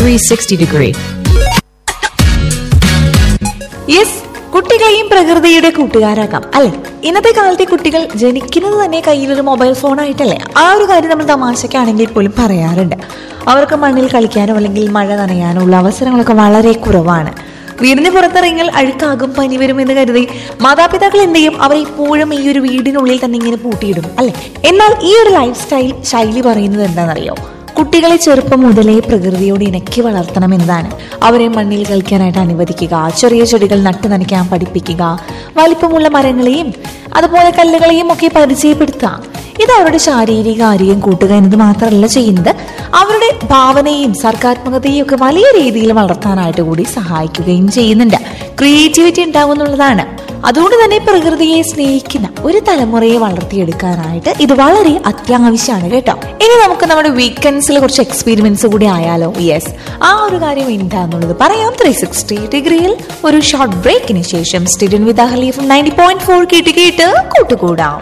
360 degree. Yes കുട്ടികളെയും പ്രകൃതിയുടെ കൂട്ടുകാരാക്കാം അല്ലെ ഇന്നത്തെ കാലത്തെ കുട്ടികൾ ജനിക്കുന്നത് തന്നെ കയ്യിലൊരു മൊബൈൽ ഫോൺ ആയിട്ടല്ലേ ആ ഒരു കാര്യം നമ്മൾ തമാശക്കാണെങ്കിൽ പോലും പറയാറുണ്ട് അവർക്ക് മണ്ണിൽ കളിക്കാനോ അല്ലെങ്കിൽ മഴ നനയാനോ ഉള്ള അവസരങ്ങളൊക്കെ വളരെ കുറവാണ് വീടിന് പുറത്തിറങ്ങിയാൽ അഴുക്കാകും പനി വരും എന്ന് കരുതി മാതാപിതാക്കൾ എന്ത് ചെയ്യും അവരെ ഇപ്പോഴും ഈ ഒരു വീടിനുള്ളിൽ തന്നെ ഇങ്ങനെ പൂട്ടിയിടും അല്ലെ എന്നാൽ ഈ ഒരു ലൈഫ് സ്റ്റൈൽ ശൈലി പറയുന്നത് എന്താണെന്നറിയോ കുട്ടികളെ ചെറുപ്പം മുതലേ പ്രകൃതിയോട് ഇണക്കി വളർത്തണം എന്നതാണ് അവരെ മണ്ണിൽ കളിക്കാനായിട്ട് അനുവദിക്കുക ചെറിയ ചെടികൾ നട്ടു നനയ്ക്കാൻ പഠിപ്പിക്കുക വലിപ്പമുള്ള മരങ്ങളെയും അതുപോലെ കല്ലുകളെയും ഒക്കെ പരിചയപ്പെടുത്തുക ഇത് അവരുടെ ശാരീരിക ആരോഗ്യം കൂട്ടുക എന്നത് മാത്രമല്ല ചെയ്യുന്നത് അവരുടെ ഭാവനയും സർഗാത്മകതയും ഒക്കെ വലിയ രീതിയിൽ വളർത്താനായിട്ട് കൂടി സഹായിക്കുകയും ചെയ്യുന്നുണ്ട് ക്രിയേറ്റിവിറ്റി ഉണ്ടാവുന്നുള്ളതാണ് അതുകൊണ്ട് തന്നെ പ്രകൃതിയെ സ്നേഹിക്കുന്ന ഒരു തലമുറയെ വളർത്തിയെടുക്കാനായിട്ട് ഇത് വളരെ അത്യാവശ്യമാണ് കേട്ടോ ഇനി നമുക്ക് നമ്മുടെ വീക്കെൻഡ്സിൽ കുറച്ച് എക്സ്പീരിമെന്റ്സ് കൂടി ആയാലോ യെസ് ആ ഒരു കാര്യം എന്താന്നുള്ളത് പറയാം ത്രീ സിക്സ്റ്റി ഡിഗ്രിയിൽ ഒരു ഷോർട്ട് ബ്രേക്കിന് ശേഷം student with Ahalia from ninety point four കേട്ട് കേട്ട് കൂട്ടുകൂടാം